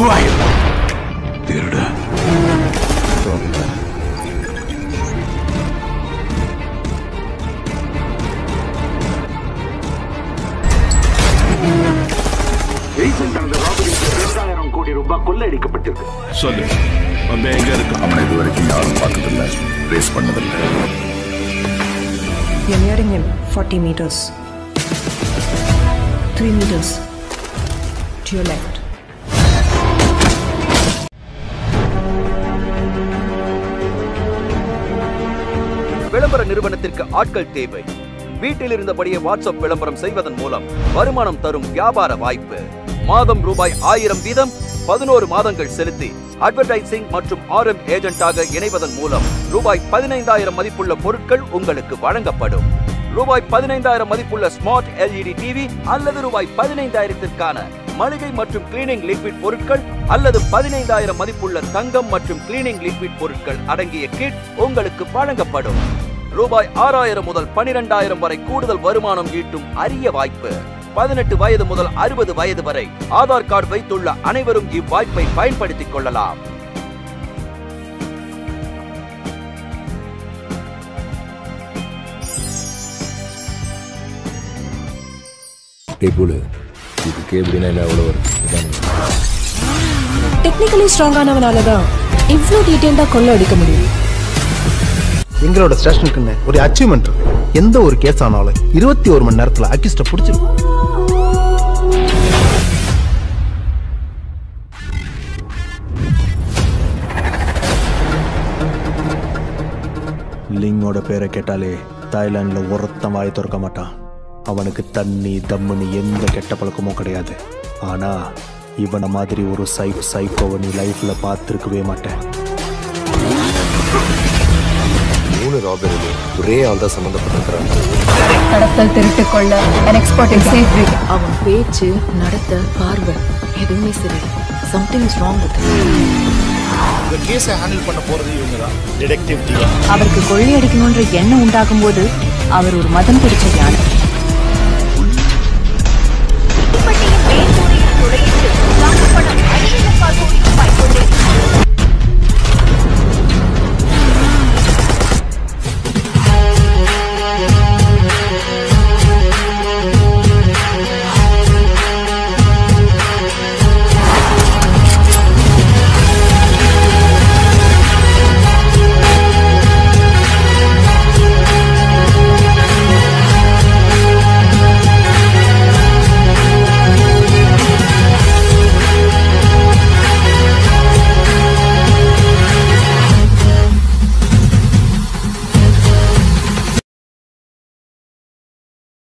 Who are you? திருட recent நடந்த ராபரியில் இரண்டாயிரம் கோடி ரூபாய் கொள்ளையடிக்கப்பட்டிருக்கு சொல்லு அவன் எங்க இருக்கான் அவனை இது வரைக்கும் யாரும் பார்த்ததில்ல ரேஸ் பண்ணதில்லை You're nearing him. 40 meters. 3 meters. To your left. விளம்பர நிறுவனத்திற்கு ஆட்கள் தேவை வீட்டில் இருந்தபடியே வாட்ஸ்அப் விளம்பரம் செய்வதன் மூலம் வருமானம் தரும் வியாபார வாய்ப்பு மாதம் ரூபாய் ஆயிரம் வீதம் பதினோரு மாதங்கள் செலுத்தி அட்வர்டைசிங் மற்றும் ஆர்எம் ஏஜென்ட்டாக இணைவதன் மூலம் ரூபாய் பதினைந்தாயிரம் மதிப்புள்ள பொருட்கள் உங்களுக்கு வழங்கப்படும் ரூபாய் பதினைந்தாயிரம் மதிப்புள்ள ஸ்மார்ட் எல்இடி டிவி அல்லது ரூபாய் பதினைந்தாயிரத்திற்கான மளிகை மற்றும் கிளீனிங் லிக்விட் பொருட்கள் அல்லது பதினைந்தாயிரம் மதிப்புள்ள தங்கம் மற்றும் கிளீனிங் லிக்விட் பொருட்கள் அடங்கிய கிட் உங்களுக்கு வழங்கப்படும் ரூபாய் ஆறாயிரம் முதல் பனிரெண்டாயிரம் வரை கூடுதல் வருமானம் ஈட்டும் அரிய வாய்ப்பு பதினெட்டு வயது முதல் அறுபது வயது வரை ஆதார் கார்டு வைத்துள்ள அனைவரும் இவ்வாய்ப்பை பயன்படுத்திக் கொள்ளலாம் கேக்குழு இதுக்கு எப்படின்னா என்ன எவ்வளோ வரும் இதான் டெக்னிக்கலி ஸ்ட்ராங்கானவனால தான் இவ்வளோ டீட்டெயில்டாக கொள்ள அடிக்க முடியும் எங்களோட ஸ்டேஷனுக்குன்னு ஒரு அச்சீவ்மெண்ட் இருக்கு எந்த ஒரு கேஸ் ஆனாலும் இருபத்தி ஒரு மணி நேரத்துல அக்கிஸ்ட பிடிச்சிடும் லிங்கோட பேரை கேட்டாலே தாய்லாந்துல ஒருத்தன் வாய் திறக்க மாட்டான் அவனுக்கு தண்ணி தம்முன்னு எந்த கெட்ட பழக்கமும் கிடையாது ஆனா இவனை மாதிரி ஒரு சைக் சைக்கோவை நீ லைஃப்ல பார்த்துருக்கவே மாட்டேன் மூணு ராபரியில ஒரே ஆள் தான் சம்மந்தப்பட்டிருக்கிறாங்க கடத்தல் திருட்டு கொள்ள an expert in safe breeding. அவன் பேச்சு நடத்த பார்வை எதுவுமே சரி சம்திங் இஸ் ராங் வித் இந்த கேஸை ஹேண்டில் பண்ண போறது இவங்க தான் டிடெக்டிவ் அவருக்கு கொள்ளையடிக்கணுன்ற எண்ணம் உண்டாகும் போது அவர் ஒரு மதம் பிடிச்ச யானை